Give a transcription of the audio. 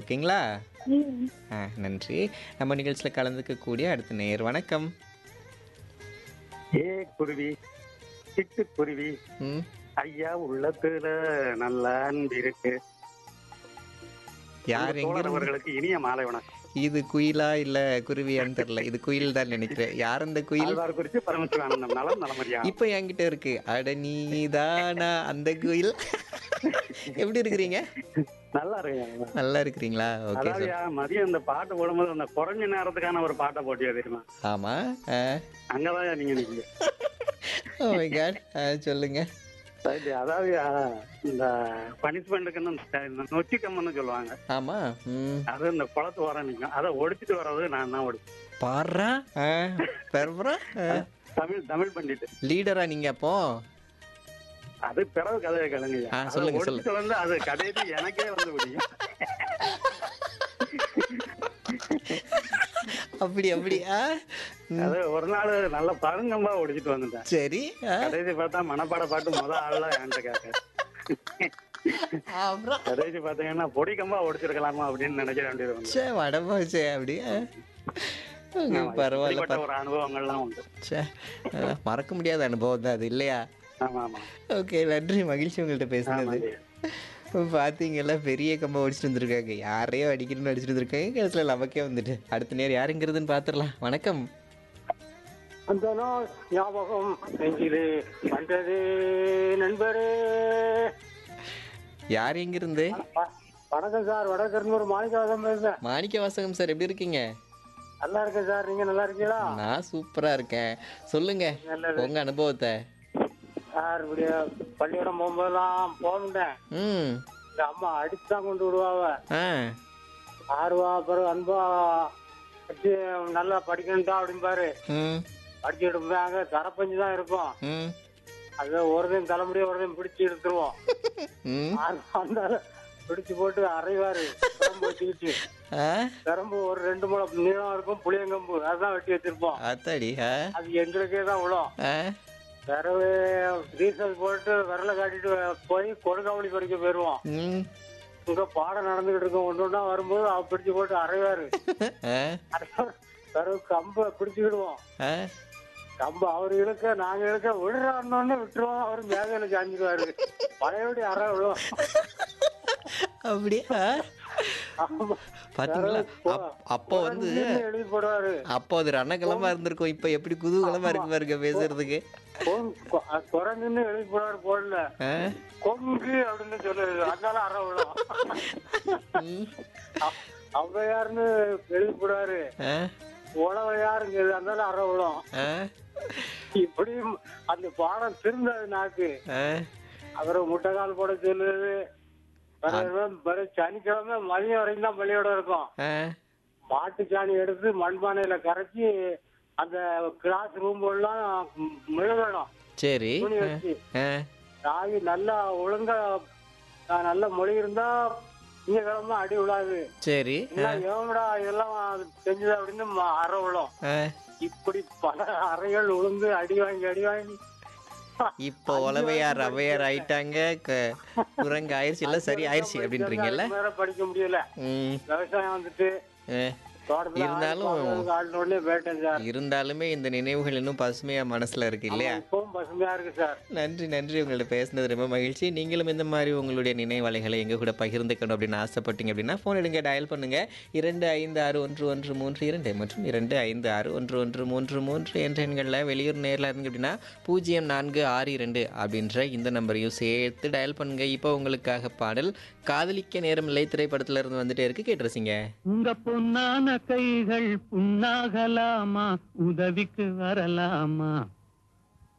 ஓகேங்களா ம் ஆ நன்றி நம்ம நிகழ்ச்சியில் கலந்துக்கக்கூடிய அடுத்த நேர் வணக்கம் ஏ குருவி சிட்டுக்குருவி ம் ஐயா உள்ளத்துல நல்ல அன்பு இருக்கு யார் உங்க எங்க தோழர் இருந்து? அவர்களுக்கு இனிய மாலை வணக்கம் இது குயிலா இல்ல குருவியான்னு தெரியல இது குயில் தான் நினைக்கிறேன் யார் அந்த குயில் ஆழ்வார் குறித்து பரமசிவானந்தம் நலம் நலமறியா இப்ப என்கிட்ட இருக்கு அட நீதானா அந்த குயில் எப்படி இருக்கிறீங்க நல்லா இருக்கு நல்லா இருக்கிறீங்களா ஓகே அதாவது சார் மதியம் இந்த பாட்டு போடும்போது அந்த குறைஞ்ச நேரத்துக்கான ஒரு பாட்டை போட்டியா தெரியுமா ஆமா ஆ. அங்கதான் நீங்க நிக்கீங்க Oh my God. ஆ, சொல்லுங்க Right. அதாவது அஹ், இந்த பனிஷ்மெண்ட்டுக்குன்னு இந்த நொச்சி கம்மன்னு சொல்லுவாங்க ஆமா ம் அது இந்த குளத்து ஓரம் நிற்கும் அதை ஒடிச்சிட்டு வர்றது நான் தான் ஒடிச்சு பாடுறா பெறா தமிழ் தமிழ் பண்டிட்டு லீடரா நீங்க அப்போ அது பிறகு கதையை கலங்க ஆ, சொல்லுங்க, ஒடிச்சிட்டு வந்து அது கதையை எனக்கே வந்து முடியும் அப்படி அப்படி ஆ? ம், அது ஒரு நாள் நல்ல பருங்கம்பா ஒடிச்சிட்டு வந்துட்டேன் சரி ஆ, கடைசி பார்த்தா மனப்பாட பாட்டு முத ஆள்ல என்கிட்ட கேட்க அப்புறம் கடைசி பாத்தீங்கன்னா பொடி கம்பா ஒடிச்சிருக்கலாமா அப்படின்னு நினைக்க வேண்டியது வந்து சே வடமாச்சே அப்படி ஆ. உங்க பரவாயில்ல இப்படிப்பட்ட ஒரு அனுபவங்கள்லாம் உண்டு சே ஆ, மறக்க முடியாத அனுபவம் தான் அது இல்லையா ஆமா ஆமா ஓகே நன்றி மகிழ்ச்சி உங்கள்கிட்ட பேசுனது பார்த்தீங்கல்ல பெரிய கம்பை அடிச்சுட்டு வந்திருக்காங்க யாரையோ அடிக்கணும்னு அடிச்சுட்டு வந்திருக்காங்க கடைசியில் நமக்கே வந்துட்டு அடுத்த நேரம் யாருங்கிறதுன்னு பார்த்துடலாம் வணக்கம் அந்த நாள் ஞாபகம் நெஞ்சிலே வந்தது நண்பரே யார் எங்கிருந்து வ- வணக்கம் சார் வடக்கருந்து ஒரு மாணிக்கவாசம் பேசுறேன் மாணிக்க வாசகம் சார் எப்படி இருக்கீங்க நல்லா இருக்கேன் சார் நீங்க நல்லா இருக்கீங்களா நான் சூப்பரா இருக்கேன் சொல்லுங்க நல்லது. உங்க அனுபவத்தை சார் இப்படி பள்ளிக்கூடம் போகும்போதெல்லாம் போகணுட்டேன் ம் இந்த அம்மா அடிச்சு தான் கொண்டு விடுவாவ ஆ ஆர்வா பிறகு அன்பா வச்சு நல்லா படிக்கணும்டா அப்படிம்பாரு ம் படிச்சுட்டு இருப்பாங்க தரப்பஞ்சு தான் இருக்கும் ம் அது ஒருதையும் தலைமுடிய ஒருதையும் பிடிச்சி எடுத்துருவோம் ம் அந்த பிடிச்சு போட்டு அரைவாரு பெரம்பு வச்சுக்கிட்டு ஆ பெரம்பு ஒரு ரெண்டு முளை நீளம் இருக்கும் புளியங்கம்பு அதுதான் வெட்டி வச்சிருப்போம் அத்தாடி ஆ அது எங்களுக்கே தான் விழும் ஆ பிறகு டீசல் போட்டு விரல காட்டிட்டு போய் கொடுக்காவளி பறிக்க போயிருவோம் ம் இங்க பாடம் நடந்துகிட்டு இருக்கும் ஒன்று ஒன்றா வரும்போது அவ பிடிச்சு போட்டு அரைவாரு ஆ அரைவாரு. பிறகு கம்பை பிடிச்சுக்கிடுவோம் ஆ கம்பு அவர் இழுக்க நாங்க இழுக்க விடுறான்னு விட்டுருவோம் அவர் மேகையில சாஞ்சிடுவாரு பழையபடி அரை விழும் அப்படியா ஆமா. பாத்தீங்களா அப்- அப்போ வந்து குரங்குன்னு எழுதி போடுவாரு அப்போ அது ரணகலமா இருந்திருக்கும் இப்போ எப்படி குதூகலமா இருக்கு பாருங்க பேசுறதுக்கு கொங்- கொ- அஹ் குரங்குன்னு எழுதி போடுவாரு போடல ஆ? கொங்கு அப்படின்னு சொல்லுது அதனால அரை விழும் ம். ஔவையார்னு எழுதி போடுவாரு ஆ? உழவையாருங்க அதனால அரை விழும் ஆ? இப்படியும் அந்த பாடம் திருந்தாது நாக்கு ஆ? அப்புறம் முட்டைக்கால் போட சொல்லுது பிறகு பிறகு சனிக்கிழமை மதியம் வரைக்கும் தான் பள்ளியோட இருக்கும் ஆ? மாட்டு சாணி எடுத்து மண்பானையில கரைச்சி அந்த கிளாஸ் ரூம் எல்லாம் மெழுகணும் சரி துணி வச்சு ஆ? ராகி நல்லா ஒழுங்கா ஆஹ், நல்ல மொழி இருந்தா திங்கக்கிழமை அடி விழாது சரி எல்லாம் எவன்டா இதெல்லாம் செஞ்சது அப்படின்னு ம- அறை விழும் ஆ. இப்படி பல அறைகள் விழுந்து அடி வாங்கி அடி வாங்கி இப்போ உளவையார் ரவையார் ஆயிட்டாங்க க- குரங்கு ஆயிடுச்சு எல்லாம் சரி ஆயிடுச்சு அப்படின்றீங்கல்ல வேற படிக்க முடியல ம் விவசாயம் வந்துட்டு ஆ. தோட்டத்துல இருந்தாலும் ஆடின உடனே போயிட்டேன் சார் இருந்தாலுமே இந்த நினைவுகள் இன்னும் பசுமையா மனசுல இருக்கு இல்லையா இப்பவும் பசுமையா இருக்கு சார் நன்றி நன்றி உங்கள்ட்ட பேசுனது ரொம்ப மகிழ்ச்சி நீங்களும் இந்த மாதிரி உங்களுடைய நினைவலைகளை எங்க கூட பகிர்ந்துக்கணும் அப்படின்னு ஆசைப்பட்டீங்க அப்படின்னா ஃபோன் எடுங்க டயல் பண்ணுங்க இரண்டு ஐந்து ஆறு ஒன்று ஒன்று மூன்று இரண்டு மற்றும் இரண்டு ஐந்து ஆறு ஒன்று ஒன்று மூன்று மூன்று என்ற எண்களில் வெளியூர் நேரில் இருந்து அப்படின்னா பூஜ்ஜியம் நான்கு ஆறு இரண்டு அப்படின்ற இந்த நம்பரையும் சேர்த்து டயல் பண்ணுங்க இப்போ உங்களுக்காக பாடல் காதலிக்க நேரமில்லை திரைப்படத்துல இருந்து வந்துட்டே இருக்கு கேட்டுருசிங்க உங்க பொன்னான கைகள் புண்ணாகலாமா உதவிக்கு வரலாமா